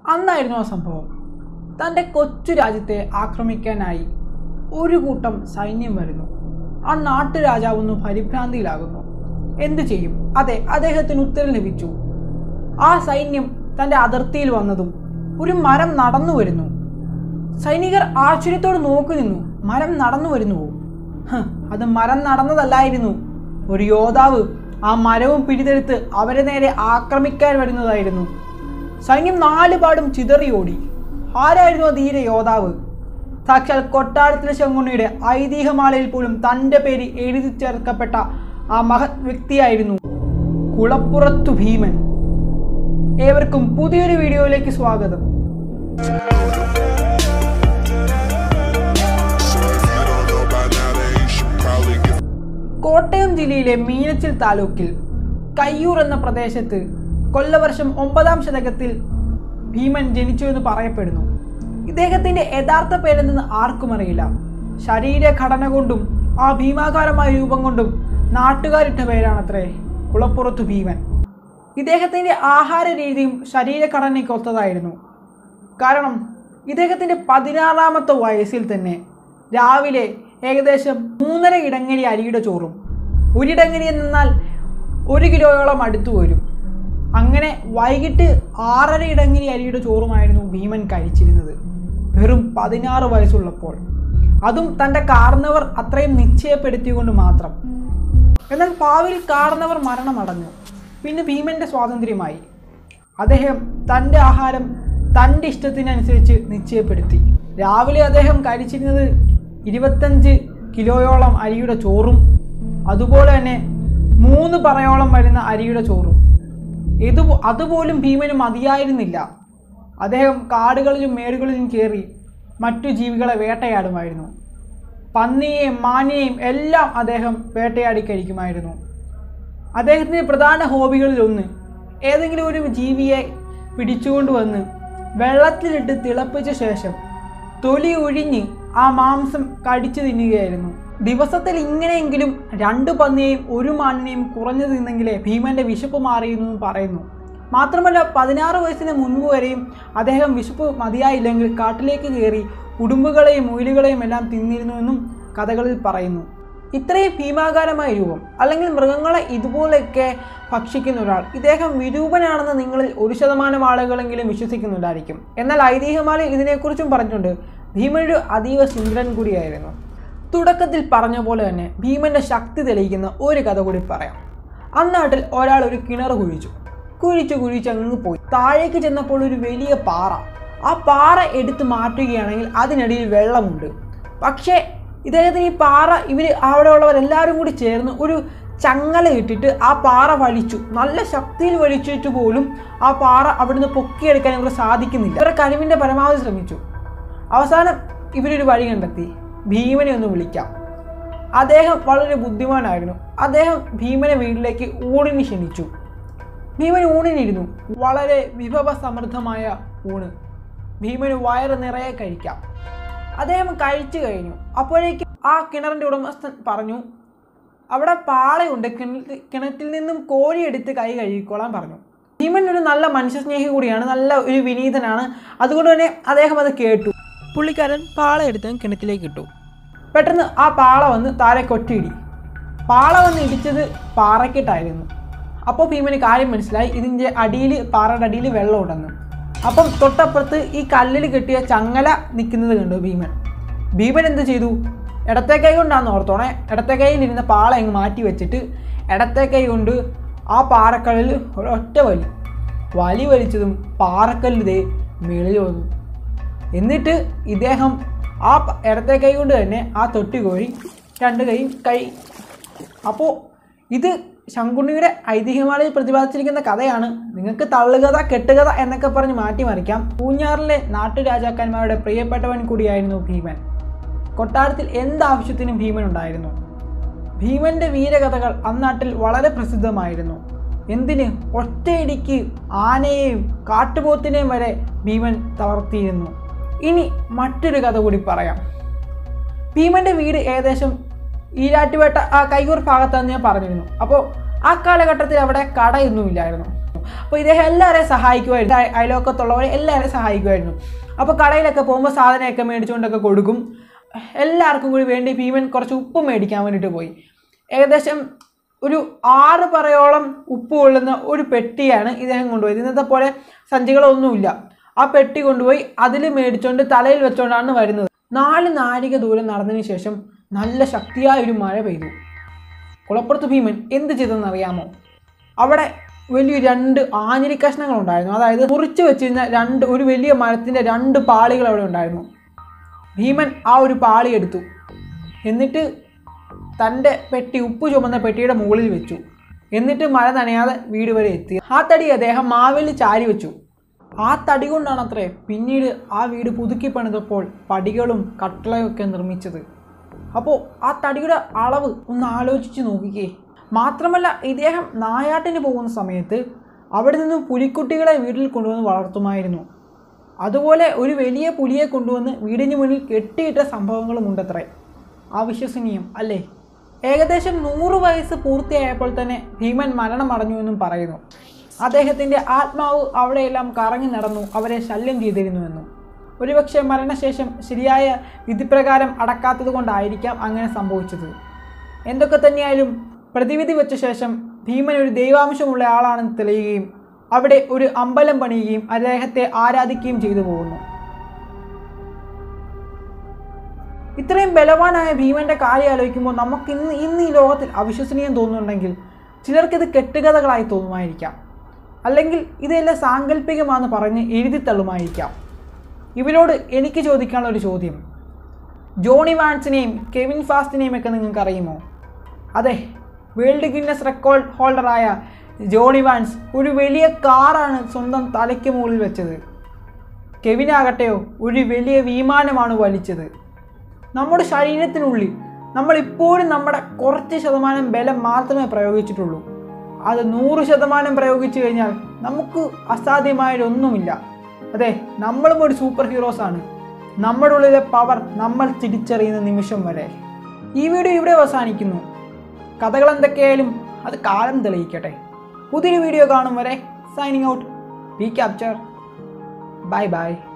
അന്നായിരുന്നു ആ സംഭവം തൻ്റെ കൊച്ചു രാജ്യത്തെ ആക്രമിക്കാനായി ഒരു കൂട്ടം സൈന്യം വരുന്നു ആ നാട്ടുരാജാവൊന്ന് പരിഭ്രാന്തിയിലാകുന്നു എന്തു ചെയ്യും അതെ അദ്ദേഹത്തിന് ഉത്തരം ലഭിച്ചു ആ സൈന്യം തൻ്റെ അതിർത്തിയിൽ വന്നതും ഒരു മരം നടന്നു വരുന്നു സൈനികർ ആശ്ചര്യത്തോട് നോക്കി നിന്നു മരം നടന്നു വരുന്നുവോ ഹ്, അത് മരം നടന്നതല്ലായിരുന്നു ഒരു യോദ്ധാവ് ആ മരവും പിടിതെടുത്ത് അവരെ നേരെ ആക്രമിക്കാൻ വരുന്നതായിരുന്നു സൈന്യം നാലുപാടും ചിതറിയോടി ആരായിരുന്നു ആ ധീര യോദ്ധാവ് സാക്ഷാൽ കൊട്ടാരത്തിലെ ശങ്കുണ്ണിയുടെ ഐതിഹ്യമാലയിൽ പോലും തൻ്റെ പേര് എഴുതി ചേർക്കപ്പെട്ട ആ മഹത് വ്യക്തിയായിരുന്നു കുളപ്പുറത്തു ഭീമൻ ഏവർക്കും പുതിയൊരു വീഡിയോയിലേക്ക് സ്വാഗതം So if you don't know by now, then you should probably get Kottayam ജില്ലയിലെ മീനച്ചിൽ താലൂക്കിൽ കയ്യൂർ എന്ന പ്രദേശത്ത് കൊല്ലവർഷം ഒമ്പതാം ശതകത്തിൽ ഭീമൻ ജനിച്ചു എന്ന് പറയപ്പെടുന്നു ഇദ്ദേഹത്തിന്റെ യഥാർത്ഥ പേരെന്തെന്ന് ആർക്കും അറിയില്ല ശരീരഘടന കൊണ്ടും ആ ഭീമാകാരമായ രൂപം കൊണ്ടും നാട്ടുകാരിട്ട പേരാണത്രേ കുളപ്പുറത്തു ഭീമൻ ഇദ്ദേഹത്തിന്റെ ആഹാര രീതിയും ശരീരഘടനയ്ക്ക് ഒത്തതായിരുന്നു കാരണം ഇദ്ദേഹത്തിൻ്റെ പതിനാറാമത്തെ വയസ്സിൽ തന്നെ രാവിലെ ഏകദേശം മൂന്നര ഇടങ്ങരി അരിയുടെ ചോറും ഒരിടങ്ങരി എന്നാൽ ഒരു കിലോയോളം അടുത്തു വരും അങ്ങനെ വൈകിട്ട് ആറര ഇടങ്ങരി അരിയുടെ ചോറുമായിരുന്നു ഭീമൻ കഴിച്ചിരുന്നത് വെറും പതിനാറ് വയസ്സുള്ളപ്പോൾ അതും തൻ്റെ കാർന്നവർ അത്രയും നിശ്ചയപ്പെടുത്തിക്കൊണ്ട് മാത്രം എന്നാൽ ഭാവിയിൽ കാർന്നവർ മരണമടഞ്ഞു പിന്നെ ഭീമന്റെ സ്വാതന്ത്ര്യമായി അദ്ദേഹം തൻ്റെ ആഹാരം തൻ്റെ ഇഷ്ടത്തിനനുസരിച്ച് നിശ്ചയപ്പെടുത്തി രാവിലെ അദ്ദേഹം കഴിച്ചിരുന്നത് ഇരുപത്തഞ്ച് കിലോയോളം അരിയുടെ ചോറും അതുപോലെ തന്നെ മൂന്ന് പറയോളം വരുന്ന അരിയുടെ ചോറും ഇത് അതുപോലും ഭീമന് മതിയായിരുന്നില്ല അദ്ദേഹം കാടുകളിലും മേടുകളിലും കയറി മറ്റു ജീവികളെ വേട്ടയാടുമായിരുന്നു പന്നിയെയും മാനിനെയും എല്ലാം അദ്ദേഹം വേട്ടയാടി കഴിക്കുമായിരുന്നു അദ്ദേഹത്തിൻ്റെ പ്രധാന ഹോബികളിൽ ഒന്ന് ഏതെങ്കിലും ഒരു ജീവിയെ പിടിച്ചുകൊണ്ട് വന്ന് വെള്ളത്തിലിട്ട് തിളപ്പിച്ച ശേഷം തൊലി ഒഴിഞ്ഞ് ആ മാംസം കടിച്ചു തിന്നുകയായിരുന്നു ദിവസത്തിൽ ഇങ്ങനെയെങ്കിലും രണ്ട് പന്നിയെയും ഒരു മാനിനെയും കുറഞ്ഞു തിന്നെങ്കിലേ ഭീമന്റെ വിശപ്പ് മാറിയെന്നും പറയുന്നു മാത്രമല്ല പതിനാറ് വയസ്സിന് മുൻപ് വരെയും അദ്ദേഹം വിശപ്പ് മതിയായില്ലെങ്കിൽ കാട്ടിലേക്ക് കയറി ഉടുമ്പുകളെയും മുയിലുകളെയും എല്ലാം തിന്നിരുന്നുവെന്നും കഥകളിൽ പറയുന്നു ഇത്രയും ഭീമാകാരമായ രൂപം അല്ലെങ്കിൽ മൃഗങ്ങളെ ഇതുപോലെയൊക്കെ ഭക്ഷിക്കുന്ന ഒരാൾ ഇദ്ദേഹം വിരൂപനാണെന്ന് നിങ്ങളിൽ ഒരു ശതമാനം ആളുകളെങ്കിലും വിശ്വസിക്കുന്നുണ്ടായിരിക്കും എന്നാൽ ഐതിഹ്യമാലയിൽ ഇതിനെക്കുറിച്ചും പറഞ്ഞിട്ടുണ്ട് ഭീമനൊരു അതീവ സുന്ദരൻ കൂടിയായിരുന്നു തുടക്കത്തിൽ പറഞ്ഞ പോലെ തന്നെ ഭീമന്റെ ശക്തി തെളിയിക്കുന്ന ഒരു കഥ കൂടി പറയാം അന്നാട്ടിൽ ഒരാൾ ഒരു കിണർ കുഴിച്ചു കുഴിച്ചു കുഴിച്ച് അങ്ങ് പോയി താഴേക്ക് ചെന്നപ്പോൾ ഒരു വലിയ പാറ ആ പാറ എടുത്ത് മാറ്റുകയാണെങ്കിൽ അതിനിടയിൽ വെള്ളമുണ്ട് പക്ഷേ ഇദ്ദേഹത്തിന് ഈ പാറ ഇവർ അവിടെ ഉള്ളവരെല്ലാവരും കൂടി ചേർന്ന് ഒരു ചങ്ങല ഇട്ടിട്ട് ആ പാറ വലിച്ചു നല്ല ശക്തിയിൽ വലിച്ചിട്ട് പോലും ആ പാറ അവിടുന്ന് പൊക്കിയെടുക്കാൻ ഇവർക്ക് സാധിക്കുന്നില്ല ഇവരുടെ കഴിവിൻ്റെ പരമാവധി ശ്രമിച്ചു അവസാനം ഇവരൊരു വഴി കണ്ടെത്തി ഭീമനെ ഒന്ന് വിളിക്കാം അദ്ദേഹം വളരെ ബുദ്ധിമാനായിരുന്നു അദ്ദേഹം ഭീമനെ വീട്ടിലേക്ക് ഊണിന് ക്ഷണിച്ചു ഭീമൻ ഊണിനിരുന്നു വളരെ വിഭവസമൃദ്ധമായ ഊണ് ഭീമന് വയറ് നിറയെ കഴിക്കാം അദ്ദേഹം കഴിച്ചു കഴിഞ്ഞു അപ്പോഴേക്കും ആ കിണറിൻ്റെ ഉടമസ്ഥൻ പറഞ്ഞു അവിടെ പാളയുണ്ട് കിണറ്റിൽ കിണറ്റിൽ നിന്നും കോരിയെടുത്ത് കൈ കഴുകിക്കോളാൻ പറഞ്ഞു ഭീമൻ ഒരു നല്ല മനുഷ്യസ്നേഹി കൂടിയാണ് നല്ല ഒരു വിനീതനാണ് അതുകൊണ്ട് തന്നെ അദ്ദേഹം അത് കേട്ടു പുള്ളിക്കാരൻ പാള എടുത്ത് കിണറ്റിലേക്ക് ഇട്ടു പെട്ടെന്ന് ആ പാള വന്ന് താഴെ കൊട്ടിയിടി പാള വന്ന് ഇടിച്ചത് പാറക്കിട്ടായിരുന്നു അപ്പോൾ ഭീമന് കാര്യം മനസ്സിലായി ഇതിൻ്റെ അടിയിൽ പാറയുടെ അടിയിൽ വെള്ളമുണ്ടെന്ന് അപ്പം തൊട്ടപ്പുറത്ത് ഈ കല്ലിൽ കെട്ടിയ ചങ്ങല നിൽക്കുന്നത് കണ്ടു ഭീമൻ ഭീമൻ എന്ത് ചെയ്തു ഇടത്തെ കൈ കൊണ്ടാന്ന് ഓർത്തോണേ ഇടത്തെ കൈയിൽ ഇരുന്ന പാള അങ്ങ് മാറ്റി വെച്ചിട്ട് ഇടത്തെ കൈ കൊണ്ട് ആ പാറക്കല്ലിൽ ഒരൊറ്റ വലി വലി വലിച്ചതും പാറക്കല്ല് ദേ മേളിൽ വന്നു എന്നിട്ട് ഇദ്ദേഹം ആ പ- ഇടത്തെ കൈ കൊണ്ട് തന്നെ ആ തൊട്ടി കോഴി രണ്ട് കൈയും കൈ അപ്പോൾ ഇത് ശങ്കുണ്ണിയുടെ ഐതിഹ്യമാലയിൽ പ്രതിപാദിച്ചിരിക്കുന്ന കഥയാണ് നിങ്ങൾക്ക് തള്ളുകഥ കെട്ടുകഥ എന്നൊക്കെ പറഞ്ഞ് മാറ്റിമറിക്കാം പൂഞ്ഞാറിലെ നാട്ടുരാജാക്കന്മാരുടെ പ്രിയപ്പെട്ടവൻ കൂടിയായിരുന്നു ഭീമൻ കൊട്ടാരത്തിൽ എന്താവശ്യത്തിനും ഭീമൻ ഉണ്ടായിരുന്നു ഭീമന്റെ വീരകഥകൾ അന്നാട്ടിൽ വളരെ പ്രസിദ്ധമായിരുന്നു എന്തിന് ഒറ്റയിടിക്ക് ആനയെയും കാട്ടുപോത്തിനെയും വരെ ഭീമൻ തളർത്തിയിരുന്നു ഇനി മറ്റൊരു കഥ കൂടി പറയാം ഭീമന്റെ വീട് ഏകദേശം ഈരാറ്റുപേട്ട ആ കൈയൂർ ഭാഗത്താന്ന് ഞാൻ പറഞ്ഞിരുന്നു അപ്പോൾ ആ കാലഘട്ടത്തിൽ അവിടെ കടയൊന്നുമില്ലായിരുന്നു അപ്പോൾ ഇദ്ദേഹം എല്ലാവരെയും സഹായിക്കുമായിരുന്നു അയ- അയൽവക്കത്തുള്ളവരെ എല്ലാവരെയും സഹായിക്കുമായിരുന്നു അപ്പോൾ കടയിലൊക്കെ പോകുമ്പോൾ സാധനമൊക്കെ മേടിച്ചുകൊണ്ടൊക്കെ കൊടുക്കും എല്ലാവർക്കും കൂടി വേണ്ടി ഭീമൻ കുറച്ച് ഉപ്പ് മേടിക്കാൻ വേണ്ടിയിട്ട് പോയി ഏകദേശം ഒരു ആറ് പറയോളം ഉപ്പ് കൊള്ളുന്ന ഒരു പെട്ടിയാണ് ഇദ്ദേഹം കൊണ്ടുപോയത് ഇന്നത്തെ പോലെ സഞ്ചികളൊന്നുമില്ല ആ പെട്ടി കൊണ്ടുപോയി അതിൽ മേടിച്ചുകൊണ്ട് തലയിൽ വെച്ചുകൊണ്ടാണ് വരുന്നത് നാല് നാഴിക ദൂരം നടന്നതിന് ശേഷം നല്ല ശക്തിയായ ഒരു മഴ പെയ്തു കുളപ്പുറത്ത് ഭീമൻ എന്ത് ചെയ്തെന്ന് അറിയാമോ അവിടെ വലിയ രണ്ട് ആഞ്ഞിലി കഷ്ണങ്ങൾ ഉണ്ടായിരുന്നു അതായത് മുറിച്ച് വെച്ചിരുന്ന രണ്ട് ഒരു വലിയ മരത്തിൻ്റെ രണ്ട് പാളികൾ അവിടെ ഉണ്ടായിരുന്നു ഭീമൻ ആ ഒരു പാളി എടുത്തു എന്നിട്ട് തൻ്റെ പെട്ടി ഉപ്പ് ചുമന്ന പെട്ടിയുടെ മുകളിൽ വെച്ചു എന്നിട്ട് മഴ നനയാതെ വീട് വരെ എത്തി ആ തടി അദ്ദേഹം മാവേലി ചാരി വെച്ചു ആ തടി കൊണ്ടാണ് അത്രേ പിന്നീട് ആ വീട് പുതുക്കി പണിതപ്പോൾ പടികളും കട്ടളയും ഒക്കെ നിർമ്മിച്ചത് അപ്പോൾ ആ തടിയുടെ അളവ് ഒന്ന് ആലോചിച്ച് നോക്കിക്കേ മാത്രമല്ല ഇദ്ദേഹം നായാട്ടിന് പോകുന്ന സമയത്ത് അവിടെ നിന്നും പുലിക്കുട്ടികളെ വീട്ടിൽ കൊണ്ടുവന്ന് വളർത്തുമായിരുന്നു അതുപോലെ ഒരു വലിയ പുലിയെ കൊണ്ടുവന്ന് വീടിന് മുന്നിൽ കെട്ടിയിട്ട സംഭവങ്ങളും ഉണ്ടത്രേ അവിശ്വസനീയം അല്ലേ ഏകദേശം നൂറ് വയസ്സ് പൂർത്തിയായപ്പോൾ തന്നെ ഭീമൻ മരണമടഞ്ഞു എന്നും പറയുന്നു അദ്ദേഹത്തിൻ്റെ ആത്മാവ് അവിടെയെല്ലാം കറങ്ങി നടന്നു അവരെ ശല്യം ചെയ്തിരുന്നുവെന്നും ഒരുപക്ഷെ മരണശേഷം ശരിയായ വിധിപ്രകാരം അടക്കാത്തത് കൊണ്ടായിരിക്കാം അങ്ങനെ സംഭവിച്ചത് എന്തൊക്കെ തന്നെയായാലും പ്രതിവിധി വെച്ച ശേഷം ഭീമൻ ഒരു ദൈവാംശമുള്ള ആളാണെന്ന് തെളിയുകയും അവിടെ ഒരു അമ്പലം പണിയുകയും അദ്ദേഹത്തെ ആരാധിക്കുകയും ചെയ്തു പോകുന്നു ഇത്രയും ബലവാനായ ഭീമന്റെ കാര്യം ആലോചിക്കുമ്പോൾ നമുക്ക് ഇന്ന് ഇന്ന് ഈ ലോകത്തിൽ അവിശ്വസനീയം തോന്നുന്നുണ്ടെങ്കിൽ ചിലർക്കിത് കെട്ടുകഥകളായി തോന്നുമായിരിക്കാം അല്ലെങ്കിൽ ഇതെല്ലാം സാങ്കല്പികമാണെന്ന് പറഞ്ഞ് എഴുതിത്തള്ളുമായിരിക്കാം ഇവരോട് എനിക്ക് ചോദിക്കാനുള്ള ഒരു ചോദ്യം ജോണി വാൻസിനെയും കെവിൻ ഫാസ്റ്റിനെയും ഒക്കെ നിങ്ങൾക്ക് അറിയുമോ അതെ വേൾഡ് ഗിന്നസ് റെക്കോർഡ് ഹോൾഡറായ ജോണി വാൻസ് ഒരു വലിയ കാറാണ് സ്വന്തം തലയ്ക്ക് മുകളിൽ വെച്ചത് കെവിനാകട്ടെയോ ഒരു വലിയ വിമാനമാണ് വലിച്ചത് നമ്മുടെ ശരീരത്തിനുള്ളിൽ നമ്മൾ ഇപ്പോഴും നമ്മുടെ കുറച്ച് ശതമാനം ബലം മാത്രമേ പ്രയോഗിച്ചിട്ടുള്ളൂ അത് നൂറ് ശതമാനം പ്രയോഗിച്ചു കഴിഞ്ഞാൽ നമുക്ക് അസാധ്യമായൊരൊന്നുമില്ല അതെ നമ്മളും ഒരു സൂപ്പർ ഹീറോസ് ആണ് നമ്മുടെ ഉള്ളിലെ പവർ നമ്മൾ തിരിച്ചറിയുന്ന നിമിഷം വരെ ഈ വീഡിയോ ഇവിടെ അവസാനിക്കുന്നു കഥകൾ എന്തൊക്കെയായാലും അത് കാലം തെളിയിക്കട്ടെ പുതിയൊരു വീഡിയോ കാണും വരെ signing out B capture bye by